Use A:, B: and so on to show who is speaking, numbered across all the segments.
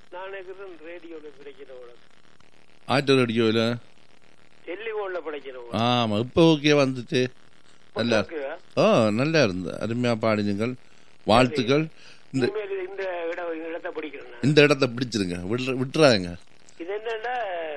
A: நான் நினைக்கிறேன் ரேடியோல கிடைக்கிறவங்க
B: ஆட்டு ரேடியோவில்
A: டெலிஃபோன்ல படிக்கிறவங்க
B: ஆமாம் இப்போ ஓகே வந்துட்டு நல்லா ஓ நல்லா இருந்து அருமையாக பாடினீங்கள் வாழ்த்துக்கள் இந்த
A: உண்மையில இந்த இட இடத்தை படிக்கிறேன் நான்.
B: இந்த இடத்த பிடிச்சிருங்க விட்ற விட்டுறாங்க
A: இது என்னன்னா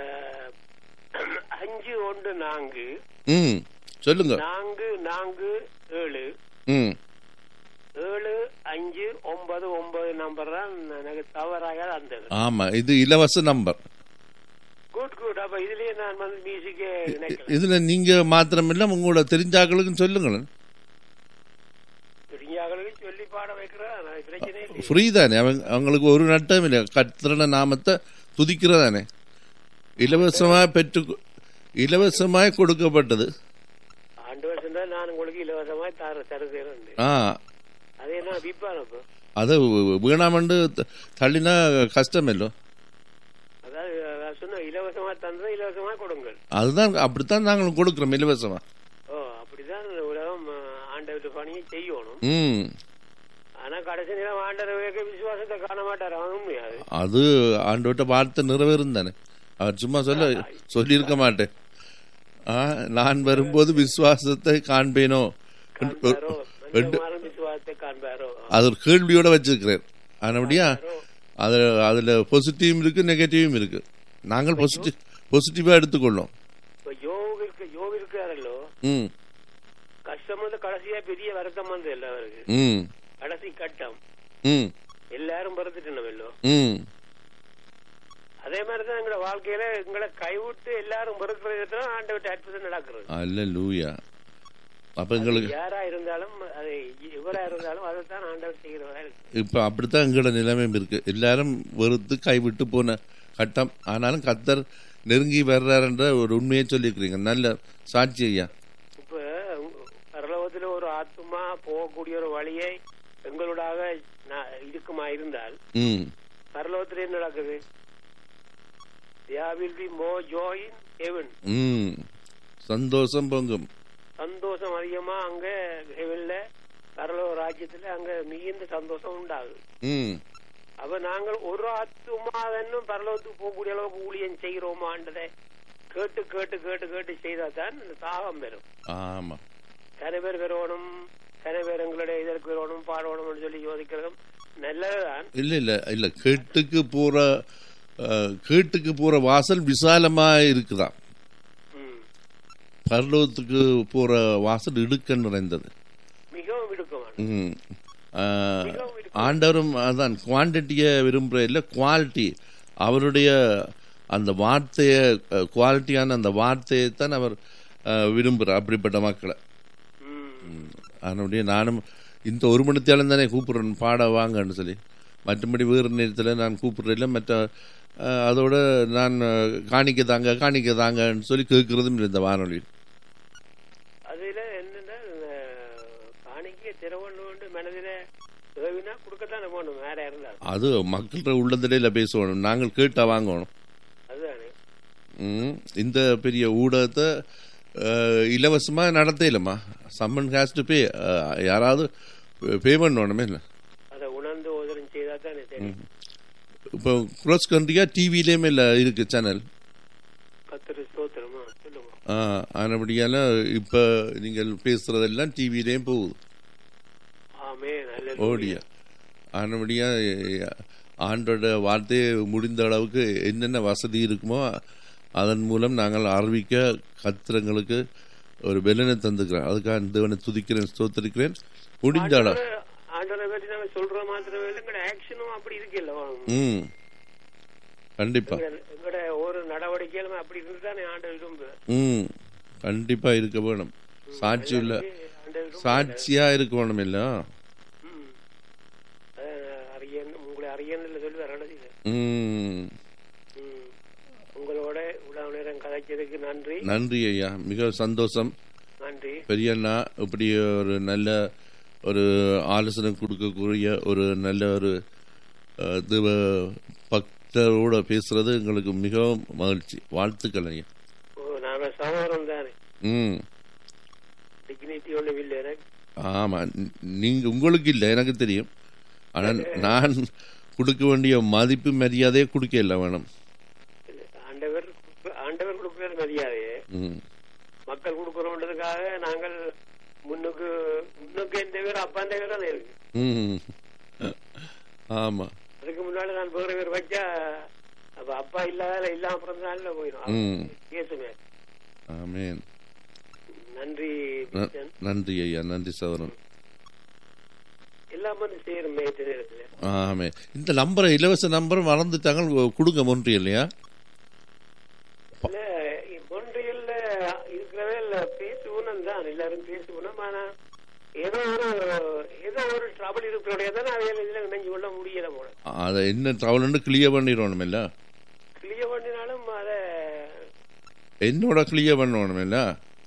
A: அஞ்சு ஒன்று நான்கு
B: ம் சொல்லுங்க
A: நான்கு நான்கு ஏழு
B: ம்
A: ஏழு அஞ்சு ஒன்பது ஒன்பது நம்பர் தான் எனக்கு தவறாக அந்த
B: ஆமாம் இது இலவச நம்பர்
A: குட் குட் அப்ப இதுலயே நான் வந்து மியூசிக்கே நினைக்கிறேன்
B: இதில் நீங்கள் மாத்திரமில்ல உங்களோட தெரிஞ்சாக்களுக்கும் சொல்லுங்களேன்
A: பெரியாங்களுக்கு சொல்லி பாட வைக்கிறேன் அது பிரச்சனை இல்லை
B: ஃப்ரீ தானே அவங்க அவங்களுக்கு ஒரு நட்டம் இல்லை கத்திரன நாமத்தை துதிக்கிறதானே இலவசமாக பெற்று இலவசமாய் கொடுக்கப்பட்டது
A: ஆண்டு வருஷம் தான் நான் உங்களுக்கு இலவசமாய் தர தருகிறேன்
B: ஆ
A: அது என்ன விற்பான் அப்போ
B: அது வீணாமண்டு த- தள்ளினா கஷ்டமில்லோ
A: அதாவது நான் சொன்ன இலவசமா தந்ததை இலவசமா கொடுங்கள்
B: அதுதான் அப்படித்தான் நாங்களும் கொடுக்குறோம் இலவசமா
A: ஓ அப்படிதான் இந்த உலகம் ஆண்டவர் பணியை செய்யணும்
B: ம்
A: ஆனா கடைசி நேரம் ஆண்டவர் விசுவாசத்தை காண மாட்டார் அவன் உண்மையாது
B: அது ஆண்டோட்ட வார்த்தை நிறைவேறும் தானே அவர் சும்மா சொல்ல சொல்லியிருக்க மாட்டேன் ஆ, நான் வரும்போது விசுவாசத்தை காண்பேனோ
A: காண்பாரோ மனிதகுமாரன் விசுவாசத்தை காண்பாரோ
B: அது ஒரு கேள்வியோட வச்சிருக்கிறேன் ஆனபடியா அது அதுல பாசிட்டிவும் இருக்கு நெகட்டிவும் இருக்கு நாங்கள் பாசிட்டிவ் பாசிட்டிவா எடுத்துக்கொள்ளோம்
A: இப்ப யோவிற்கு யோவிருக்காரல்லோ
B: ம்
A: கஷ்டம் வந்து கடைசியா பெரிய வருத்தம் வந்து எல்லாருக்கு
B: ம்
A: கடைசி கட்டம்
B: ம்
A: எல்லாரும் பிறந்துட்டு
B: ம்
A: அதே மாதிரிதான் எங்களோட வாழ்க்கையில எங்களை கைவிட்டு எல்லாரும் பிறக்கிறது தான் ஆண்டவர்கிட்ட அற்புதம் நடக்கிறது
B: அல்ல லூயா அப்ப எங்களுக்கு
A: யாரா இருந்தாலும் அது இவரா இருந்தாலும் அதைத்தான் ஆண்டவர் செய்கிறவரா இருக்கு
B: இப்ப அப்படித்தான் எங்களோட நிலைமையும் இருக்கு எல்லாரும் வெறுத்து கைவிட்டு போன கட்டம் ஆனாலும் கத்தர் நெருங்கி வர்றாருன்ற ஒரு உண்மையை சொல்லியிருக்கிறீங்க நல்ல சாட்சி ஐயா
A: இப்ப பரலோகத்துல ஒரு ஆத்மா போகக்கூடிய ஒரு வழியை எங்களோடாக நா- இருக்குமா இருந்தால்
B: ம்
A: பரலோகத்துல என்ன நடக்குது there will be more joy in heaven
B: ம் சந்தோஷம் பொங்கும்
A: சந்தோஷம் அதிகமா அங்க ஹெவன்ல பரலோக ராஜ்யத்துல அங்க மிகுந்த சந்தோஷம் உண்டாகுது
B: ம்
A: அப்ப நாங்கள் ஒரு ஆத்துமாவென்னும் பரலோகத்துக்கு போகக்கூடிய அளவுக்கு ஊழியம் செய்கிறோமான்றதை கேட்டு கேட்டு கேட்டு கேட்டு செய்தா தான் இந்த தாகம் வரும்
B: ஆமா
A: கன பேர் வரணும் கன பேர் எங்களுடைய இதற்கு வரணும் பாடணும்னு சொல்லி யோசிக்கிறதும் நல்லதுதான்
B: இல்ல இல்ல இல்ல கேட்டுக்கு போற அஹ், கேட்டுக்கு போற வாசல் விசாலமா இருக்குதாம்
A: ம்.
B: பரலோகத்துக்கு போற வாசல் இடுக்க நிறைந்தது
A: மிகவும் விடுக்கமான
B: ம். ஆஹ்,
A: மிகவும் இடுக்கம்.
B: ஆண்டவரும் அதான் குவான்டிட்டியை விரும்புற இல்ல குவாலிட்டி அவருடைய அந்த வார்த்தையை குவாலிட்டியான அந்த வார்த்தையை தான் அவர் அஹ், விரும்புகிறார் அப்படிப்பட்ட மக்களை
A: ம்.
B: அதனுடைய நானும் இந்த ஒரு மணித்தாலும் தானே கூப்பிடுறேன் பாட வாங்கன்னு சொல்லி மற்றபடி வேறு நேரத்தில் நான் கூப்பிடுறதில்ல மற்ற அஹ், அதோட நான் அஹ், காணிக்க தாங்க காணிக்க தாங்கன்னு சொல்லி கேட்கறதும் இல்லை இந்த வானொலியில்
A: அதுல என்னன்னா அஹ், காணிக்கை திறவண்ணு மனதில ஏவினா கொடுக்கத்தானே போகணும் வேற இருந்தாலும்
B: அது மக்கள்கிட்ட உள்ளதிடையில் பேசணும் நாங்கள் கேட்டா வாங்கணும்
A: அதுதானே
B: ம், இந்த பெரிய ஊடகத்தை அஹ், இலவசமா நடத்தையிலம்மா சம்மன் ஹேஸ் டு பே யாராவது பே பண்ணணுமே இல்லை
A: அதை உணர்ந்து ஓதரம் செய்தா தானே தெரியும்
B: இப்போ க்ரோஸ் கண்ட்ரியா டிவிலேயுமே இல்லை இருக்கு சேனல்
A: கத்திர ஸ்தோத்திரமா சொல்லுங்க
B: ஆனபடியால இப்போ நீங்கள் பேசுறதெல்லாம் டிவிலேயும் போகுது
A: ஆமே நல்ல
B: ஓடியா ஆனபடியா ஆண்டோட வார்த்தையை முடிந்த அளவுக்கு என்னென்ன வசதி இருக்குமோ அதன் மூலம் நாங்கள் அறிவிக்க கத்திரங்களுக்கு ஒரு பெலனை தந்துக்கிறேன் அதுக்காக தேவனை துதிக்கிறேன் ஸ்தோத்தரிக்கிறேன் முடிந்த அளவு
A: ஆண்டவரை பற்றி நாங்க சொல்ற மாத்திரமே இல்லை எங்களோட ஆக்ஷனும் அப்படி இருக்குல்ல
B: ம் கண்டிப்பா
A: எங்களோட ஒரு நடவடிக்கையிலுமே அப்படி இருந்து தானே ஆண்டவர் விரும்பு
B: ம் கண்டிப்பா இருக்க வேணும் சாட்சி உள்ள
A: ஆண்டவர் விரும்பு.
B: சாட்சியா இருக்க வேணும் இல்ல
A: ம். அஹ், அரியன் உங்களை அரியன்ல சொல்லி வரணும்
B: ம்
A: ம். உங்களோட இவ்வளவு நேரம் கதைச்சதுக்கு நன்றி
B: நன்றி ஐயா மிக சந்தோஷம்
A: நன்றி
B: பெரியண்ணா இப்படி ஒரு நல்ல ஒரு ஆலோசனை கொடுக்கக்கூடிய ஒரு நல்ல ஒரு அஹ், தேவ பக்தரோட பேசுறது எங்களுக்கு மிகவும் மகிழ்ச்சி வாழ்த்துக்கள் ஐயா
A: ஓ நாம சகோதரம் தானே
B: ம்
A: டிக்னிட்டி ஒன்றும் இல்லை எனக்கு
B: ஆமா நீ- நீங்க உங்களுக்கு இல்லை எனக்கு தெரியும் ஆனா நான் கொடுக்க வேண்டிய மதிப்பு மரியாதையை கொடுக்க இல்லை வேணும்
A: ஆண்டவர் ஆண்டவர் கொடுக்கிற மரியாதையே
B: ம்
A: மக்கள் கொடுக்கணுன்றதுக்காக நாங்கள் முன்னுக்கு முன்னுக்கு எந்த பேர் அப்பா அந்த பேர் தான் இருக்கு
B: ம் ஆமா
A: அதுக்கு முன்னாடி நான் வேற பேர் வச்சா அப்ப அப்பா இல்லாத இல்லாம பிறந்தனால போயிடும்
B: ம்.
A: பேசுமே
B: ஆமேன்
A: நன்றி
B: ந-
A: பிச்சன்.
B: நன்றி ஐயா நன்றி சவரன்
A: எல்லாம் வந்து செய்யறோமே இந்த நேரத்துல
B: ஆமே இந்த நம்பரை இலவச நம்பர் மறந்துட்டாங்க கொடுங்க ஒன்று இல்லையா
A: இல்ல ஒன்றியல்ல இருக்கிறவே இல்ல பேசுவோம் தான் எல்லாரும் பேசுவோம் ஆனா ஏதோ ஒரு ஏதோ ஒரு ட்ரபிள் இருக்கிறோடைய தானே அவையில இதுல இணைஞ்சு கொள்ள முடியல போல
B: அதை என்ன ட்ராவல்னு கிளியர் பண்ணிடணும் இல்ல
A: கிளியர் பண்ணினாலும் அத
B: என்னோட கிளியர் பண்ணணும் இல்ல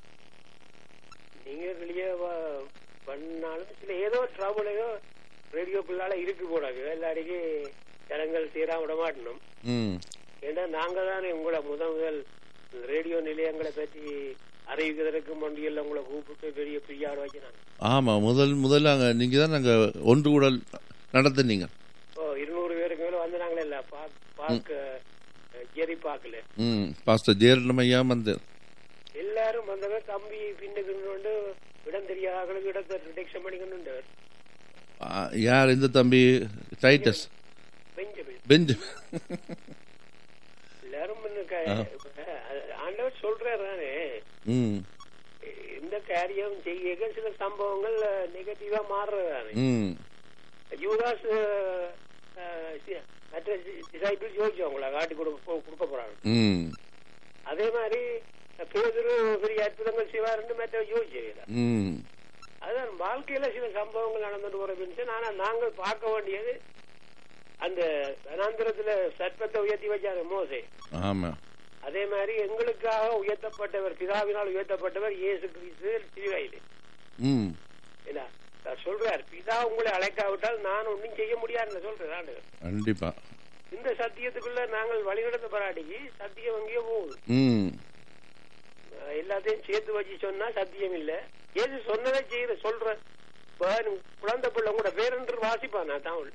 A: நீங்க கிளியர் பண்ணாலும் சில ஏதோ ட்ரபிள் ஏதோ ரேடியோ பிள்ளால இருக்கு போடாது எல்லாருக்கும் ஜனங்கள் சீரா விட மாட்டணும்
B: ம்
A: ஏன்னா நாங்க தானே உங்களை முதல் முதல் ரேடியோ நிலையங்களை பற்றி அறிவிக்கிறதுக்கு மண்டியல்ல உங்களை கூப்பிட்டு பெரிய பிரியாட வச்சுனாங்க
B: ஆமா முதல் முதல்ல அங்க நீங்க தான் நாங்க ஒன்று கூட நடத்துனீங்க
A: ஓ இருநூறு பேருக்கு மேல வந்து நாங்களே இல்ல பாக் பாக்க ஜெரி பாக்கல
B: ம் பாஸ்டர் ஜெயரலம் ஐயா வந்து
A: எல்லாரும் வந்தவர் தம்பி பின்னுக்கு கொண்டு இடம் தெரியாதவர்களுக்கு இடத்தை ரிடக்ஷன் பண்ணிக்கொண்டு
B: ஆ, யார் இந்த தம்பி டைட்டஸ்
A: பெஞ்சமின்
B: பெஞ்சு
A: எல்லாரும் முன்ன க- அஹ் ஆண்டவர் சொல்றாரு தானே
B: ம்
A: இந்த காரியம் செய்ய சில சம்பவங்கள் நெகட்டிவா மாறுறது தானே
B: ம்
A: யூதாஸ் அஹ், அஹ், சி- மற்ற டிசைபிள் யோசிச்சு அவங்கள காட்டி கொடுக்க கொடுக்க போறாங்க
B: ம்
A: அதே மாதிரி பேதரு பெரிய அற்புதங்கள் செய்வாருன்னு மற்ற யோசிச்சு
B: ம்
A: அதான் வாழ்க்கையில சில சம்பவங்கள் நடந்துட்டு போற பென்ஷன் ஆனா நாங்கள் பார்க்க வேண்டியது அந்த வனாந்திரத்துல சர்ப்பத்தை உயர்த்தி வச்சாரு மோசே
B: ஆமா
A: அதே மாதிரி எங்களுக்காக உயர்த்தப்பட்டவர் பிதாவினால் உயர்த்தப்பட்டவர் இயேசு கிறிஸ்து சிறுவையில்
B: ம்
A: இல்ல அவர் சொல்றார் பிதா உங்களை அழைக்காவிட்டால் நான் ஒன்றும் செய்ய முடியாதுன்னு சொல்றேன் ஆண்டவர்.
B: கண்டிப்பா
A: இந்த சத்தியத்துக்குள்ள நாங்கள் வழிநடத்த பராட்டிக்கு சத்தியம் எங்கேயோ போகுது
B: ம்
A: அஹ் எல்லாத்தையும் சேர்த்து வச்சு சொன்னா சத்தியம் இல்ல ஏது சொன்னதை செய்யற சொல்ற இப்ப குழந்தை பிள்ளை கூட பேரென்று வாசிப்பான் நான் தமிழ்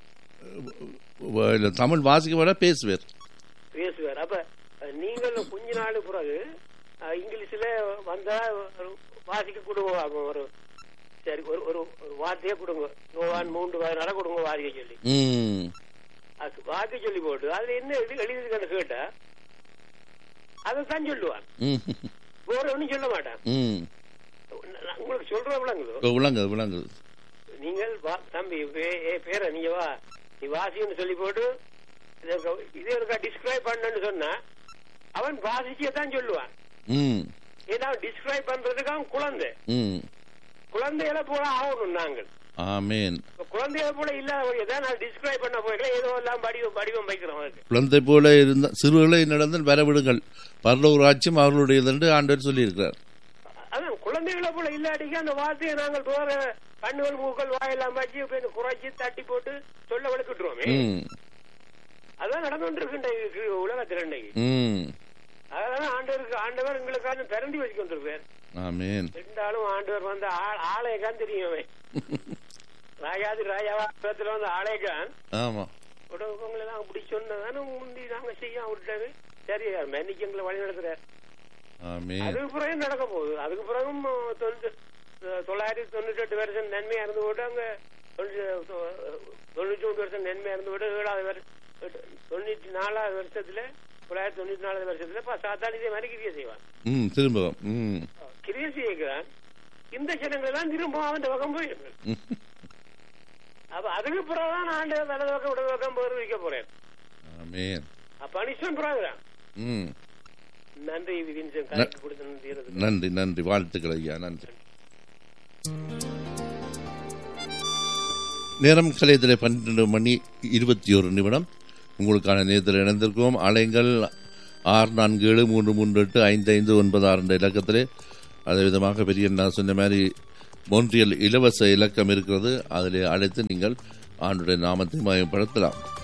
B: வ- இல்ல, தமிழ் வாசிக்க விட பேசுவார்
A: பேசுவார் அப்ப அஹ், நீங்கள் கொஞ்ச நாள் பிறகு அஹ், இங்கிலீஷ்ல வந்தா ஒரு வாசிக்க கொடுங்க அப்ப ஒரு சரி ஒரு ஒரு ஒரு வார்த்தையே கொடுங்க நோவான் மூன்று பதினால கொடுங்க வாரிக்க சொல்லி
B: ம்
A: அது வாக்கு சொல்லி போட்டு அதுல என்ன எழுதி எழுதிருக்கான்னு கேட்டா அதைத்தான் சொல்லுவான்
B: ம்
A: வேற ஒன்றும் சொல்ல மாட்டான்
B: ம்
A: நான் உங்களுக்கு சொல்ற விளங்குதோ
B: விளங்குது விளங்குது
A: நீங்கள் வா- தம்பி பே- ஏ பேர நீங்க வா நீ வாசின்னு சொல்லி போட்டு இத- இதே இருக்கா டிஸ்கிரைப் பண்ணன்னு சொன்னா அவன் வாசிச்சே தான் சொல்லுவான்
B: ம்
A: ஏன்னா டிஸ்கிரைப் பண்றதுக்கு அவன் குழந்தை
B: ம்
A: குழந்தைகளை போல ஆகணும் நாங்கள்
B: ஆமேன்
A: இப்ப குழந்தைகளை போல இல்லாத தான் நான் டிஸ்கிரைப் பண்ண போய்க்கலாம் ஏதோ எல்லாம் வடிவம் வடிவம் வைக்கிறோம் அதுக்கு
B: குழந்தை போல இருந்த சிறுகளை நடந்து வரவிடுங்கள் பரலோக ராஜ்யம் அவர்களுடையது என்று ஆண்டவர் சொல்லியிருக்கிறார்
A: அதான் குழந்தைகளை போல இல்லாட்டிக்கு அந்த வார்த்தையை நாங்கள் வேற கண்ணுகள் மூக்கள் வாயெல்லாம் வச்சு இப்ப இந்த குறைச்சி தட்டி போட்டு சொல்ல வளர்க்கிட்டுருவோமே
B: ம்
A: அதான் நடந்துட்டு இருக்கு உலகத்தில் இன்னைக்கு
B: ம்
A: அதனால ஆண்டவருக்கு ஆண்டவர் எங்களுக்காக பிறந்தி வச்சு கொண்டிருப்பார்
B: ஆமேன்
A: ரெண்டாலும் ஆண்டவர் வந்து ஆள்- ஆலயக்கான் தெரியும் அவன் ராஜாதி ராஜாவா இடத்துல வந்து ஆலயக்கான்
B: ஆமா
A: உடவுங்களை எல்லாம் அப்படி சொன்னதானே முந்தி நாங்க செய்ய விட்டாரு சரி மன்னிக்கு எங்களை வழி நடத்துறாரு
B: ஆமேன்
A: அதுக்கு பிறகு நடக்க போகுது அதுக்கு பிறகும் தொண்ணூத்தி தொள்ளாயிரத்தி தொண்ணூத்தி எட்டு வருஷம் நன்மையா இருந்து போட்டு அங்க தொண்ணூத்தி- தொண்ணூத்தி மூணு வருஷம் நன்மையா இருந்து போட்டு ஏழாவது வருஷம் தொண்ணூத்தி நாலாவது வருஷத்துல தொள்ளாயிரத்தி தொண்ணூத்தி நாலாவது வருஷத்துல பா சாத்தாடி இதே மாதிரி கிரியை செய்வான்
B: ம் திரும்பவும் ம்
A: கிரியை செய்கிறான் இந்த ஜனங்கள் எல்லாம் திரும்ப அவன் பக்கம் போயிருக்கு
B: ம்.
A: அப்ப அதுக்கு பிறகுதான் ஆண்டு வலது பக்கம் இடது பக்கம் போர் வைக்க போறேன்
B: ஆமேன்
A: பனிஷ்மெண்ட் பிறகுதான்
B: ம்
A: நன்றி விதின்சன் கலெக்ட் கொடுத்து
B: நன்றி நன்றி வாழ்த்துக்கள் ஐயா நன்றி நேரம் கலையத்தில் பன்னிரண்டு மணி இருபத்தி ஒரு நிமிடம் உங்களுக்கான நேரத்தில் இணைந்திருக்கோம் அலைங்கள் ஆறு நான்கு ஏழு மூன்று மூன்று எட்டு ஐந்து ஐந்து ஒன்பது ஆறு என்ற இலக்கத்திலே அதே விதமாக பெரிய நான் சொன்ன மாதிரி மோன்றியல் இலவச இலக்கம் இருக்கிறது அதில் அழைத்து நீங்கள் ஆண்டுடைய நாமத்தை மயப்படுத்தலாம்